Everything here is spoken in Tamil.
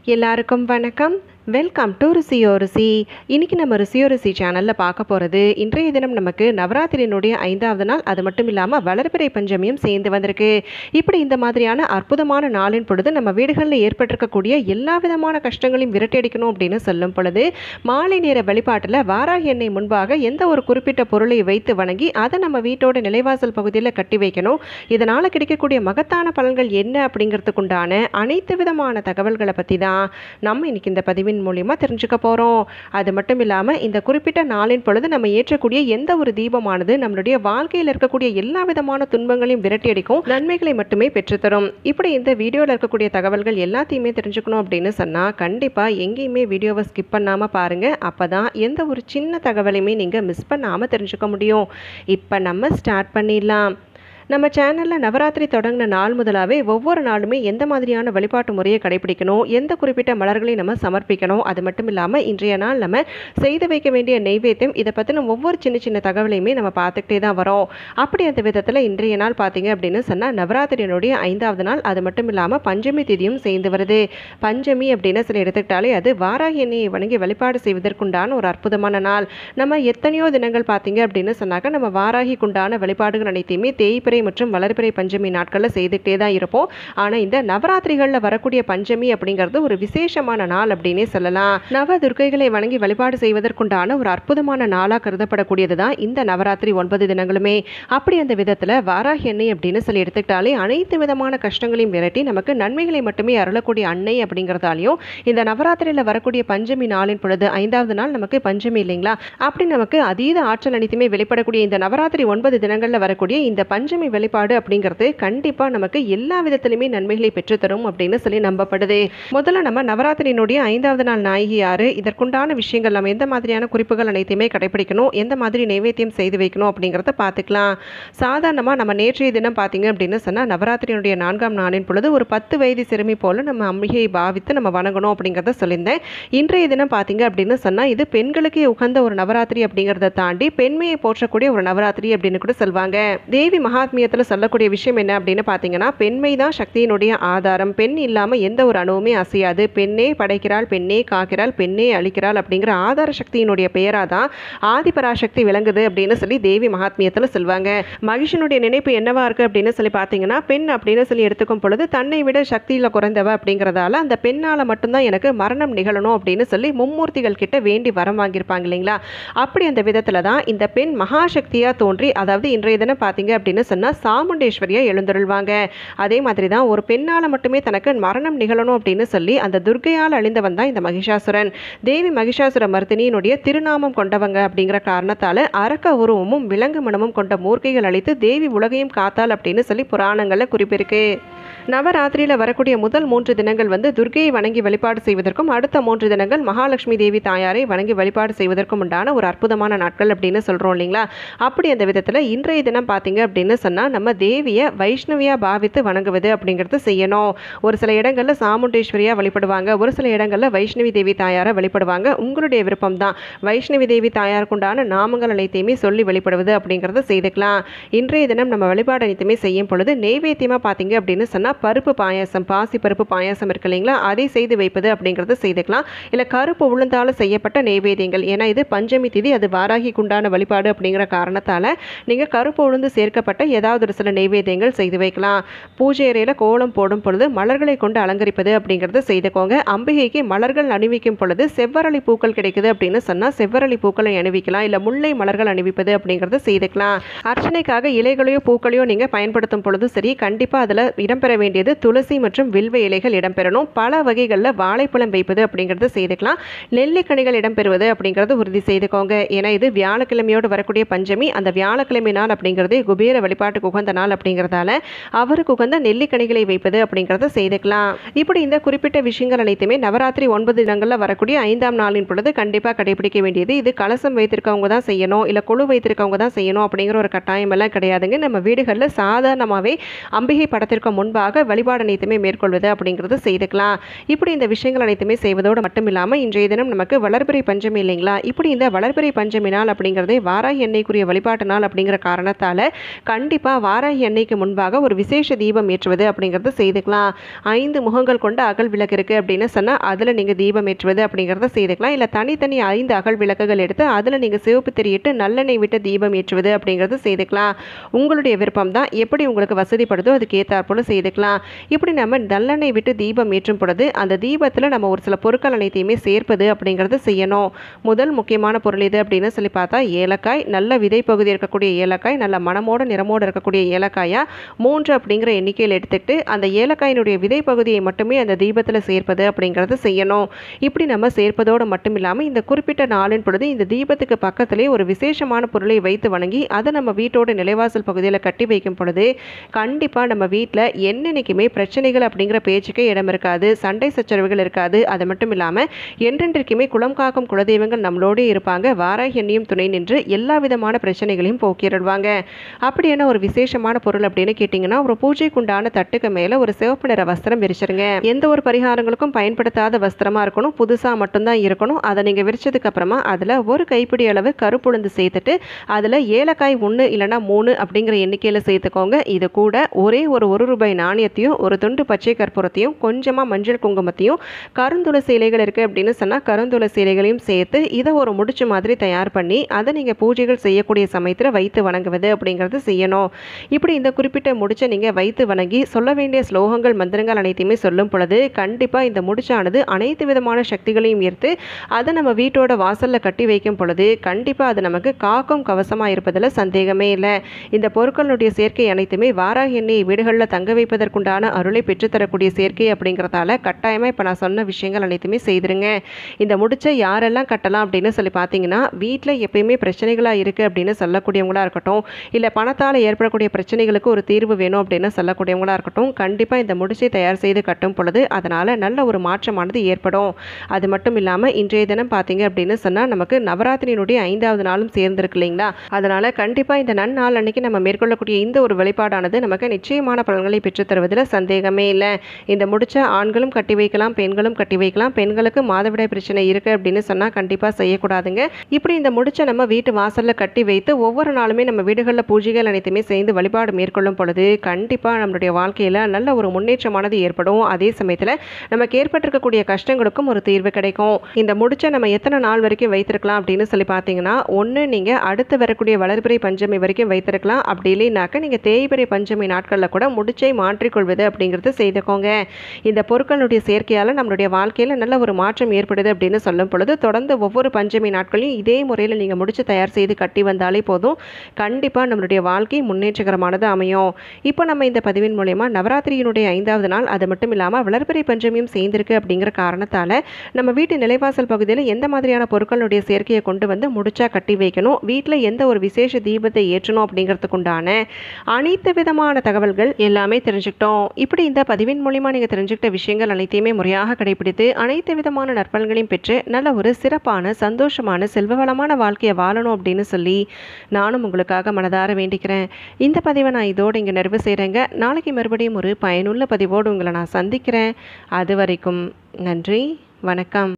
எல்லாருக்கும் வணக்கம் வெல்கம் டு ருசியோ ருசி இன்னைக்கு நம்ம ருசியோ ருசி சேனலில் பார்க்க போகிறது இன்றைய தினம் நமக்கு நவராத்திரியினுடைய ஐந்தாவது நாள் அது மட்டும் இல்லாமல் வளர்பிறை பஞ்சமியும் சேர்ந்து வந்திருக்கு இப்படி இந்த மாதிரியான அற்புதமான நாளின் பொழுது நம்ம வீடுகளில் ஏற்பட்டிருக்கக்கூடிய எல்லா விதமான கஷ்டங்களையும் விரட்டியடிக்கணும் அப்படின்னு சொல்லும் பொழுது மாலை நேர வழிபாட்டில் வாராகி எண்ணெய் முன்பாக எந்த ஒரு குறிப்பிட்ட பொருளை வைத்து வணங்கி அதை நம்ம வீட்டோட நிலைவாசல் பகுதியில் கட்டி வைக்கணும் இதனால் கிடைக்கக்கூடிய மகத்தான பலன்கள் என்ன அப்படிங்கிறதுக்குண்டான அனைத்து விதமான தகவல்களை பற்றி தான் நம்ம இன்னைக்கு இந்த பதிவின் மூலிமா தெரிஞ்சுக்க போகிறோம் அது மட்டும் இல்லாமல் இந்த குறிப்பிட்ட நாளின் பொழுது நம்ம ஏற்றக்கூடிய எந்த ஒரு தீபமானது நம்மளுடைய வாழ்க்கையில் இருக்கக்கூடிய எல்லா விதமான துன்பங்களையும் விரட்டியடிக்கும் நன்மைகளை மட்டுமே பெற்றுத்தரும் இப்படி இந்த வீடியோவில் இருக்கக்கூடிய தகவல்கள் எல்லாத்தையுமே தெரிஞ்சுக்கணும் அப்படின்னு சொன்னால் கண்டிப்பாக எங்கேயுமே வீடியோவை ஸ்கிப் பண்ணாமல் பாருங்கள் அப்போ தான் எந்த ஒரு சின்ன தகவலையுமே நீங்கள் மிஸ் பண்ணாமல் தெரிஞ்சுக்க முடியும் இப்போ நம்ம ஸ்டார்ட் பண்ணிடலாம் நம்ம சேனலில் நவராத்திரி தொடங்கின நாள் முதலாகவே ஒவ்வொரு நாளுமே எந்த மாதிரியான வழிபாட்டு முறையை கடைபிடிக்கணும் எந்த குறிப்பிட்ட மலர்களை நம்ம சமர்ப்பிக்கணும் அது மட்டும் இல்லாமல் இன்றைய நாள் நம்ம செய்து வைக்க வேண்டிய நெய்வேத்தியம் இதை பற்றின ஒவ்வொரு சின்ன சின்ன தகவலையுமே நம்ம பார்த்துக்கிட்டே தான் வரோம் அப்படி அந்த விதத்தில் இன்றைய நாள் பார்த்தீங்க அப்படின்னு சொன்னால் நவராத்திரியினுடைய ஐந்தாவது நாள் அது மட்டும் இல்லாமல் பஞ்சமி திதியும் சேர்ந்து வருது பஞ்சமி அப்படின்னு சொல்லி எடுத்துக்கிட்டாலே அது வாராகி எண்ணெயை வணங்கி வழிபாடு செய்வதற்குண்டான ஒரு அற்புதமான நாள் நம்ம எத்தனையோ தினங்கள் பார்த்தீங்க அப்படின்னு சொன்னாக்க நம்ம வாராகிக்குண்டான வழிபாடுகள் அனைத்தையுமே தேய்பிறை மற்றும் வளர்பிறை பஞ்சமி நாட்களில் செய்துக்கிட்டே தான் இருப்போம் ஆனால் இந்த நவராத்திரிகளில் வரக்கூடிய பஞ்சமி அப்படிங்கிறது ஒரு விசேஷமான நாள் அப்படின்னே சொல்லலாம் நவ துர்க்கைகளை வணங்கி வழிபாடு செய்வதற்குண்டான ஒரு அற்புதமான நாளாக கருதப்படக்கூடியது தான் இந்த நவராத்திரி ஒன்பது தினங்களுமே அப்படி அந்த விதத்தில் வாராகி எண்ணெய் அப்படின்னு சொல்லி எடுத்துக்கிட்டாலே அனைத்து விதமான கஷ்டங்களையும் விரட்டி நமக்கு நன்மைகளை மட்டுமே அருளக்கூடிய அன்னை அப்படிங்கிறதாலையும் இந்த நவராத்திரியில் வரக்கூடிய பஞ்சமி நாளின் பொழுது ஐந்தாவது நாள் நமக்கு பஞ்சமி இல்லைங்களா அப்படி நமக்கு அதீத ஆற்றல் அனைத்துமே வெளிப்படக்கூடிய இந்த நவராத்திரி ஒன்பது தினங்களில் வரக்கூடிய இந்த பஞ்சமி வெளிப்பாடு அப்படிங்கிறது கண்டிப்பாக நமக்கு எல்லா விதத்திலுமே நன்மைகளை பெற்றுத்தரும் அப்படின்னு சொல்லி நம்பப்படுது முதல்ல நம்ம நவராத்திரியினுடைய ஐந்தாவது நாள் நாயகி யாரு இதற்குண்டான விஷயங்கள் நம்ம எந்த மாதிரியான குறிப்புகள் அனைத்தையுமே கடைபிடிக்கணும் எந்த மாதிரி நைவேத்தியம் செய்து வைக்கணும் அப்படிங்கிறத பார்த்துக்கலாம் சாதாரணமாக நம்ம நேற்றைய தினம் பார்த்தீங்க அப்படின்னு சொன்னால் நவராத்திரியினுடைய நான்காம் நாளின் பொழுது ஒரு பத்து வயது சிறுமி போல நம்ம அம்பிகையை பாவித்து நம்ம வணங்கணும் அப்படிங்கிறத சொல்லியிருந்தேன் இன்றைய தினம் பார்த்தீங்க அப்படின்னு சொன்னால் இது பெண்களுக்கே உகந்த ஒரு நவராத்திரி அப்படிங்கிறத தாண்டி பெண்மையை போற்றக்கூடிய ஒரு நவராத்திரி அப்படின்னு கூட சொல்லுவாங்க தேவி மகாத்மியத்தில் சொல்லக்கூடிய விஷயம் என்ன அப்படின்னு பார்த்தீங்கன்னா பெண்மை தான் சக்தியினுடைய ஆதாரம் பெண் இல்லாமல் எந்த ஒரு அணுவுமே அசையாது பெண்ணே படைக்கிறாள் பெண்ணே காக்கிறாள் பெண்ணே அழிக்கிறாள் அப்படிங்கிற ஆதார சக்தியினுடைய பெயராக தான் ஆதிபராசக்தி விளங்குது அப்படின்னு சொல்லி தேவி மகாத்மியத்தில் சொல்லுவாங்க மகிஷனுடைய நினைப்பு என்னவா இருக்குது அப்படின்னு சொல்லி பார்த்தீங்கன்னா பெண் அப்படின்னு சொல்லி எடுத்துக்கும் பொழுது தன்னை விட சக்தியில் குறைந்தவ அப்படிங்கிறதால அந்த பெண்ணால் மட்டும்தான் எனக்கு மரணம் நிகழணும் அப்படின்னு சொல்லி மும்மூர்த்திகள் கிட்ட வேண்டி வரம் வாங்கியிருப்பாங்க இல்லைங்களா அப்படி அந்த விதத்தில் தான் இந்த பெண் மகாசக்தியாக தோன்றி அதாவது இன்றைய தினம் பார்த்தீங்க அப்படின்னு சொன்னால் சாமுண்டேஸ்வரியாக எழுந்தருள்வாங்க அதே மாதிரி தான் ஒரு பெண்ணால் மட்டுமே தனக்கு மரணம் நிகழணும் அப்படின்னு சொல்லி அந்த துர்கையால் அழிந்தவன் தான் இந்த மகிஷாசுரன் தேவி மகிஷாசுர மர்த்தினியினுடைய திருநாமம் கொண்டவங்க அப்படிங்கிற காரணத்தால் அரக்க உருவமும் விலங்கு மனமும் கொண்ட மூர்க்கைகள் அழித்து தேவி உலகையும் காத்தாள் அப்படின்னு சொல்லி புராணங்களில் குறிப்பிருக்கு நவராத்திரியில் வரக்கூடிய முதல் மூன்று தினங்கள் வந்து துர்கையை வணங்கி வழிபாடு செய்வதற்கும் அடுத்த மூன்று தினங்கள் மகாலட்சுமி தேவி தாயாரை வணங்கி வழிபாடு செய்வதற்கும் உண்டான ஒரு அற்புதமான நாட்கள் அப்படின்னு சொல்கிறோம் இல்லைங்களா அப்படி அந்த விதத்தில் இன்றைய தினம் பார்த்தீங்க அப்படின்னு சொன்னால் நம்ம தேவியை வைஷ்ணவியாக பாவித்து வணங்குவது அப்படிங்கிறது செய்யணும் ஒரு சில இடங்களில் சாமுண்டேஸ்வரியாக வழிபடுவாங்க ஒரு சில இடங்களில் வைஷ்ணவி தேவி தாயாரை வழிபடுவாங்க உங்களுடைய விருப்பம் தான் வைஷ்ணவி தேவி தாயாருக்குண்டான நாமங்கள் அனைத்தையுமே சொல்லி வழிபடுவது அப்படிங்கிறத செய்துக்கலாம் இன்றைய தினம் நம்ம வழிபாடு அனைத்துமே செய்யும் பொழுது நெய்வேத்தியமாக பார்த்தீங்க அப்படின்னு சொன்னால் பருப்பு பாயாசம் பாசி பருப்பு பாயாசம் இருக்கு இல்லைங்களா அதை செய்து வைப்பது அப்படிங்கிறத செய்துக்கலாம் இல்லை கருப்பு உளுந்தால் செய்யப்பட்ட நெய்வேத்தியங்கள் ஏன்னா இது பஞ்சமி திதி அது வாராகிக்கு உண்டான வழிபாடு அப்படிங்கிற காரணத்தால் நீங்கள் கருப்பு உளுந்து சேர்க்கப்பட்ட ஏதாவது ஒரு சில நெய்வேத்தியங்கள் செய்து வைக்கலாம் பூஜை அறையில் கோலம் போடும் பொழுது மலர்களை கொண்டு அலங்கரிப்பது அப்படிங்கிறத செய்துக்கோங்க அம்பிகைக்கு மலர்கள் அணிவிக்கும் பொழுது செவ்வரளி பூக்கள் கிடைக்குது அப்படின்னு சொன்னால் செவ்வரளி பூக்களை அணிவிக்கலாம் இல்லை முல்லை மலர்கள் அணிவிப்பது அப்படிங்கிறத செய்துக்கலாம் அர்ச்சனைக்காக இலைகளையோ பூக்களையோ நீங்கள் பயன்படுத்தும் பொழுது சரி கண்டிப்பாக அதில் இடம்பெற வேண்டியது துளசி மற்றும் வில்வ இலைகள் இடம்பெறணும் பல வகைகளில் வாழைப்பழம் வைப்பது அப்படிங்கிறது செய்துக்கலாம் நெல்லிக்கனிகள் இடம்பெறுவது அப்படிங்கிறது உறுதி செய்துக்கோங்க ஏன்னா இது வியாழக்கிழமையோடு வரக்கூடிய பஞ்சமி அந்த வியாழக்கிழமை நாள் அப்படிங்கிறது குபேர வழிபாட்டுக்கு உகந்த நாள் அப்படிங்கிறதால அவருக்கு உகந்த நெல்லிக்கனிகளை வைப்பது அப்படிங்கிறத செய்துக்கலாம் இப்படி இந்த குறிப்பிட்ட விஷயங்கள் அனைத்துமே நவராத்திரி ஒன்பது தினங்களில் வரக்கூடிய ஐந்தாம் நாளின் பொழுது கண்டிப்பாக கடைபிடிக்க வேண்டியது இது கலசம் வைத்திருக்கவங்க தான் செய்யணும் இல்லை குழு வைத்திருக்கவங்க தான் செய்யணும் அப்படிங்கிற ஒரு கட்டாயம் எல்லாம் கிடையாதுங்க நம்ம வீடுகளில் சாதாரணமாகவே அம்பிகை படத்திற்கு முன்பாக வழிபாடு அனைத்துமே மேற்கொள்வது அப்படிங்கிறது செய்துக்கலாம் இப்படி இந்த விஷயங்கள் அனைத்துமே செய்வதோடு மட்டும் இல்லாமல் இன்றைய தினம் நமக்கு வளர்பிறை பஞ்சமி இல்லைங்களா இப்படி இந்த வளர்பிறை பஞ்சமி நாள் அப்படிங்கிறதே வாராகி எண்ணெய்க்குரிய வழிபாட்டு நாள் அப்படிங்கிற காரணத்தால் கண்டிப்பாக கண்டிப்பாக வாராகி அன்னைக்கு முன்பாக ஒரு விசேஷ தீபம் ஏற்றுவது அப்படிங்கிறத செய்துக்கலாம் ஐந்து முகங்கள் கொண்ட அகல் விளக்கு இருக்குது அப்படின்னு சொன்னால் அதில் நீங்கள் தீபம் ஏற்றுவது அப்படிங்கிறத செய்துக்கலாம் இல்லை தனித்தனி ஐந்து அகல் விளக்குகள் எடுத்து அதில் நீங்கள் சிவப்பு திரியிட்டு நல்லெண்ணெய் விட்டு தீபம் ஏற்றுவது அப்படிங்கிறத செய்துக்கலாம் உங்களுடைய விருப்பம் தான் எப்படி உங்களுக்கு வசதிப்படுதோ அதுக்கு ஏற்றாற்போல் செய்துக்கலாம் இப்படி நம்ம நல்லெண்ணெய் விட்டு தீபம் ஏற்றும் பொழுது அந்த தீபத்தில் நம்ம ஒரு சில பொருட்கள் அனைத்தையுமே சேர்ப்பது அப்படிங்கிறத செய்யணும் முதல் முக்கியமான பொருள் இது அப்படின்னு சொல்லி பார்த்தா ஏலக்காய் நல்ல விதை பகுதி இருக்கக்கூடிய ஏலக்காய் நல்ல மணமோட நிறமோடு இருக்கக்கூடிய ஏலக்காயாக மூன்று அப்படிங்கிற எண்ணிக்கையில் எடுத்துக்கிட்டு அந்த ஏலக்காயினுடைய விதை பகுதியை மட்டுமே அந்த தீபத்தில் சேர்ப்பது அப்படிங்கிறத செய்யணும் இப்படி நம்ம சேர்ப்பதோடு மட்டும் இல்லாமல் இந்த குறிப்பிட்ட நாளின் பொழுது இந்த தீபத்துக்கு பக்கத்திலே ஒரு விசேஷமான பொருளை வைத்து வணங்கி அதை நம்ம வீட்டோட நிலைவாசல் பகுதியில் கட்டி வைக்கும் பொழுது கண்டிப்பாக நம்ம வீட்டில் என்னென்னைக்குமே பிரச்சனைகள் அப்படிங்கிற பேச்சுக்கே இடம் இருக்காது சண்டை சச்சரவுகள் இருக்காது அது மட்டும் இல்லாமல் என்றென்றைக்குமே குளம் காக்கும் குலதெய்வங்கள் நம்மளோடே இருப்பாங்க வாராகி எண்ணியும் துணை நின்று எல்லா விதமான பிரச்சனைகளையும் போக்கிடுவாங்க அப்படியான ஒரு விசேஷமான பொருள் அப்படின்னு கேட்டிங்கன்னா ஒரு பூஜைக்குண்டான தட்டுக்கு மேலே ஒரு சிவப்பு நிற வஸ்திரம் விரிச்சிருங்க எந்த ஒரு பரிகாரங்களுக்கும் பயன்படுத்தாத வஸ்திரமாக இருக்கணும் புதுசாக மட்டும்தான் இருக்கணும் அதை நீங்கள் விரிச்சதுக்கு அப்புறமா அதில் ஒரு கைப்பிடி அளவு கருப்புளுந்து சேர்த்துட்டு அதில் ஏலக்காய் ஒன்று இல்லைன்னா மூணு அப்படிங்கிற எண்ணிக்கையில் சேர்த்துக்கோங்க இது கூட ஒரே ஒரு ஒரு ரூபாய் நாணயத்தையும் ஒரு துண்டு பச்சை கற்பூரத்தையும் கொஞ்சமாக மஞ்சள் குங்குமத்தையும் கருந்துளசி இலைகள் இருக்குது அப்படின்னு சொன்னால் கருந்துளசி இலைகளையும் சேர்த்து இதை ஒரு முடிச்சு மாதிரி தயார் பண்ணி அதை நீங்கள் பூஜைகள் செய்யக்கூடிய சமயத்தில் வைத்து வணங்குவது அப்படிங்கிறது செய்யணும் இப்படி இந்த குறிப்பிட்ட முடிச்சை நீங்கள் வைத்து வணங்கி சொல்ல வேண்டிய ஸ்லோகங்கள் மந்திரங்கள் அனைத்தையுமே சொல்லும் பொழுது கண்டிப்பாக இந்த முடிச்சானது அனைத்து விதமான சக்திகளையும் ஈர்த்து அதை நம்ம வீட்டோட வாசலில் கட்டி வைக்கும் பொழுது கண்டிப்பாக அது நமக்கு காக்கும் கவசமாக இருப்பதில் சந்தேகமே இல்லை இந்த பொருட்களுடைய சேர்க்கை அனைத்துமே வாராகி எண்ணெய் வீடுகளில் தங்க வைப்பதற்குண்டான அருளை பெற்றுத்தரக்கூடிய சேர்க்கை அப்படிங்கிறதால கட்டாயமாக இப்போ நான் சொன்ன விஷயங்கள் அனைத்துமே செய்திருங்க இந்த முடிச்சை யாரெல்லாம் கட்டலாம் அப்படின்னு சொல்லி பார்த்தீங்கன்னா வீட்டில் எப்பயுமே பிரச்சனைகளாக இருக்குது அப்படின்னு சொல்லக்கூடியவங்களா இருக்கட்டும் இல்லை பணத்தால் ஏற்படக்கூடிய பிரச்சனைகளுக்கு ஒரு தீர்வு வேணும் அப்படின்னு சொல்லக்கூடியவங்களா இருக்கட்டும் கண்டிப்பாக இந்த முடிச்சை தயார் செய்து கட்டும் பொழுது அதனால் நல்ல ஒரு மாற்றமானது ஏற்படும் அது மட்டும் இல்லாமல் இன்றைய தினம் பார்த்தீங்க அப்படின்னு சொன்னால் நமக்கு நவராத்திரியினுடைய ஐந்தாவது நாளும் சேர்ந்திருக்கு இல்லைங்களா அதனால் கண்டிப்பாக இந்த நன்னாள் அன்னைக்கு நம்ம மேற்கொள்ளக்கூடிய இந்த ஒரு வெளிப்பாடானது நமக்கு நிச்சயமான பலன்களை பெற்றுத்தருவதில் சந்தேகமே இல்லை இந்த முடிச்ச ஆண்களும் கட்டி வைக்கலாம் பெண்களும் கட்டி வைக்கலாம் பெண்களுக்கு மாதவிடாய் பிரச்சனை இருக்குது அப்படின்னு சொன்னால் கண்டிப்பாக செய்யக்கூடாதுங்க இப்படி இந்த முடிச்ச நம்ம வீட்டு வாசலில் கட்டி வைத்து ஒவ்வொரு நாளுமே நம்ம வீடுகளில் பூஜைகள் அனைத்துமே சேர்ந்து வழிபாடு மேற்கொள்ளும் பொழுது கண்டிப்பாக நம்மளுடைய வாழ்க்கையில் நல்ல ஒரு முன்னேற்றமானது ஏற்படும் அதே சமயத்தில் நமக்கு ஏற்பட்டிருக்கக்கூடிய கஷ்டங்களுக்கும் ஒரு தீர்வு கிடைக்கும் இந்த முடிச்ச நம்ம எத்தனை நாள் வரைக்கும் வைத்திருக்கலாம் அப்படின்னு சொல்லி பார்த்தீங்கன்னா ஒன்று நீங்கள் அடுத்து வரக்கூடிய வளர்பிறை பஞ்சமி வரைக்கும் வைத்திருக்கலாம் அப்படி இல்லைனாக்க நீங்கள் தேய்பிறை பஞ்சமி நாட்களில் கூட முடிச்சை மாற்றிக்கொள்வது அப்படிங்கிறது செய்துக்கோங்க இந்த பொருட்களுடைய சேர்க்கையால் நம்மளுடைய வாழ்க்கையில் நல்ல ஒரு மாற்றம் ஏற்படுது அப்படின்னு சொல்லும் பொழுது தொடர்ந்து ஒவ்வொரு பஞ்சமி நாட்களையும் இதே முறையில் நீங்கள் முடிச்சு தயார் செய்து கட்டி வந்தாலே போதும் கண்டிப்பாக நம்மளுடைய வாழ்க்கை முன்னேற்றகரமானது அமையும் இப்போ நம்ம இந்த பதிவின் மூலயமா நவராத்திரியினுடைய ஐந்தாவது நாள் அது மட்டும் இல்லாமல் வளர்பிறை பஞ்சமியும் சேர்ந்திருக்கு அப்படிங்கிற காரணத்தால் நம்ம வீட்டு நிலைவாசல் பகுதியில் எந்த மாதிரியான பொருட்களுடைய சேர்க்கையை கொண்டு வந்து முடிச்சா கட்டி வைக்கணும் வீட்டில் எந்த ஒரு விசேஷ தீபத்தை ஏற்றணும் அப்படிங்கிறதுக்குண்டான அனைத்து விதமான தகவல்கள் எல்லாமே தெரிஞ்சுக்கிட்டோம் இப்படி இந்த பதிவின் மூலிமா நீங்கள் தெரிஞ்சுக்கிட்ட விஷயங்கள் அனைத்தையுமே முறையாக கடைபிடித்து அனைத்து விதமான நற்பலன்களையும் பெற்று நல்ல ஒரு சிறப்பான சந்தோஷமான செல்வ வளமான வாழ்க்கையை வாழணும் அப்படின்னு சொல்லி நானும் உங்களுக்காக மனதார வேண்டிக்கிறேன் இந்த பதிவை நான் இதோடு இங்கே நிறைவு செய்கிறேங்க நாளைக்கு மறுபடியும் ஒரு பயனுள்ள பதிவோடு உங்களை நான் சந்திக்கிறேன் அது வரைக்கும் நன்றி வணக்கம்